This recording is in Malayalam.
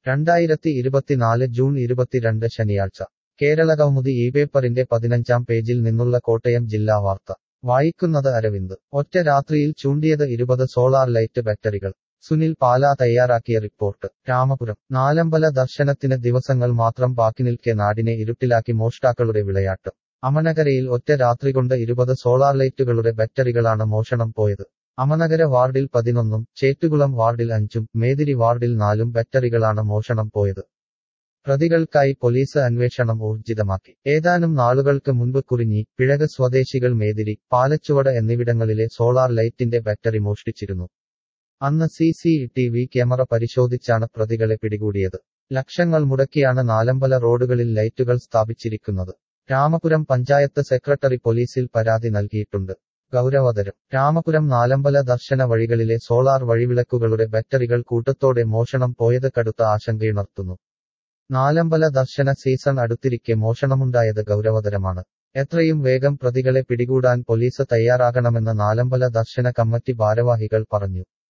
രണ്ടായിരത്തി ഇരുപത്തിനാല് ജൂൺ ഇരുപത്തിരണ്ട് ശനിയാഴ്ച കേരള കൗമുദി ഈ പേപ്പറിന്റെ പതിനഞ്ചാം പേജിൽ നിന്നുള്ള കോട്ടയം ജില്ലാ വാർത്ത വായിക്കുന്നത് അരവിന്ദ് ഒറ്റ രാത്രിയിൽ ചൂണ്ടിയത് ഇരുപത് സോളാർ ലൈറ്റ് ബാറ്ററികൾ സുനിൽ പാല തയ്യാറാക്കിയ റിപ്പോർട്ട് രാമപുരം നാലമ്പല ദർശനത്തിന് ദിവസങ്ങൾ മാത്രം ബാക്കി നിൽക്കെ നാടിനെ ഇരുട്ടിലാക്കി മോഷ്ടാക്കളുടെ വിളയാട്ട് അമനകരയിൽ ഒറ്റ രാത്രികൊണ്ട് ഇരുപത് സോളാർ ലൈറ്റുകളുടെ ബാറ്ററികളാണ് മോഷണം പോയത് അമനഗര വാർഡിൽ പതിനൊന്നും ചേറ്റുകുളം വാർഡിൽ അഞ്ചും മേതിരി വാർഡിൽ നാലും ബാറ്ററികളാണ് മോഷണം പോയത് പ്രതികൾക്കായി പോലീസ് അന്വേഷണം ഊർജിതമാക്കി ഏതാനും നാളുകൾക്ക് മുൻപ് കുറിഞ്ഞി പിഴക് സ്വദേശികൾ മേതിരി പാലച്ചുവട എന്നിവിടങ്ങളിലെ സോളാർ ലൈറ്റിന്റെ ബാറ്ററി മോഷ്ടിച്ചിരുന്നു അന്ന് C C T V camera പരിശോധിച്ചാണ് പ്രതികളെ പിടികൂടിയത് ലക്ഷങ്ങൾ മുടക്കിയാണ് നാലമ്പല റോഡുകളിൽ ലൈറ്റുകൾ സ്ഥാപിച്ചിരിക്കുന്നത് രാമപുരം പഞ്ചായത്ത് സെക്രട്ടറി പോലീസിൽ പരാതി നൽകിയിട്ടുണ്ട് ഗൗരവതരം രാമപുരം നാലമ്പല ദർശന വഴികളിലെ സോളാർ വഴിവിളക്കുകളുടെ ബാറ്ററികൾ കൂട്ടത്തോടെ മോഷണം പോയത് കടുത്ത ആശങ്കയുണർത്തുന്നു നാലമ്പല ദർശന സീസൺ അടുത്തിരിക്കെ മോഷണമുണ്ടായത് ഗൗരവതരമാണ് എത്രയും വേഗം പ്രതികളെ പിടികൂടാൻ പോലീസ് തയ്യാറാകണമെന്ന് നാലമ്പല ദർശന കമ്മിറ്റി ഭാരവാഹികൾ പറഞ്ഞു